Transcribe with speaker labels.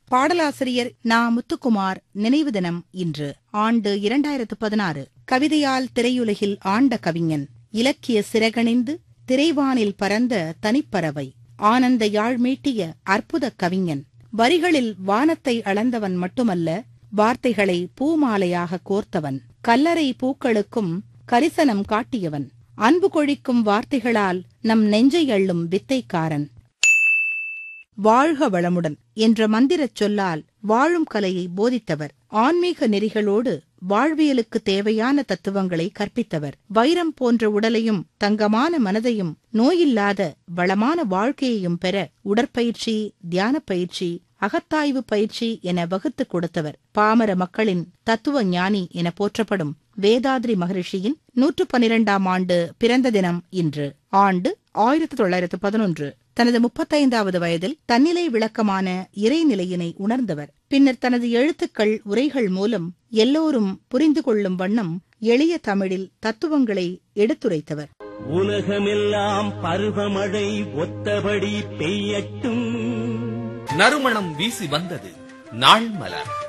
Speaker 1: பாடலாசிரியர் நா முத்துக்குமார் நினைவு தினம் இன்று ஆண்டு இரண்டாயிரத்து பதினாறு கவிதையால் திரையுலகில் ஆண்ட கவிஞன் இலக்கிய சிறகணிந்து திரைவானில் பறந்த தனிப்பறவை ஆனந்த யாழ் மீட்டிய அற்புத கவிஞன் வரிகளில் வானத்தை அளந்தவன் மட்டுமல்ல வார்த்தைகளை பூமாலையாக கோர்த்தவன் கல்லறை பூக்களுக்கும் கரிசனம் காட்டியவன் அன்பு கொழிக்கும் வார்த்தைகளால் நம் நெஞ்சை அள்ளும் வித்தைக்காரன் வாழ்க வளமுடன் என்ற மந்திரச் சொல்லால் வாழும் கலையை போதித்தவர் ஆன்மீக நெறிகளோடு வாழ்வியலுக்கு தேவையான தத்துவங்களை கற்பித்தவர் வைரம் போன்ற உடலையும் தங்கமான மனதையும் நோயில்லாத வளமான வாழ்க்கையையும் பெற உடற்பயிற்சி தியான பயிற்சி அகத்தாய்வு பயிற்சி என வகுத்துக் கொடுத்தவர் பாமர மக்களின் தத்துவ ஞானி என போற்றப்படும் வேதாத்ரி மகரிஷியின் நூற்று பனிரெண்டாம் ஆண்டு பிறந்த தினம் இன்று ஆண்டு ஆயிரத்தி தொள்ளாயிரத்து பதினொன்று தனது முப்பத்தைந்தாவது வயதில் தன்னிலை விளக்கமான இறைநிலையினை உணர்ந்தவர் பின்னர் தனது எழுத்துக்கள் உரைகள் மூலம் எல்லோரும் புரிந்து கொள்ளும் வண்ணம் எளிய தமிழில் தத்துவங்களை எடுத்துரைத்தவர்
Speaker 2: உலகமெல்லாம் பருவமழை ஒத்தபடி பெய்யட்டும்
Speaker 3: நறுமணம் வீசி வந்தது நாள் மலர்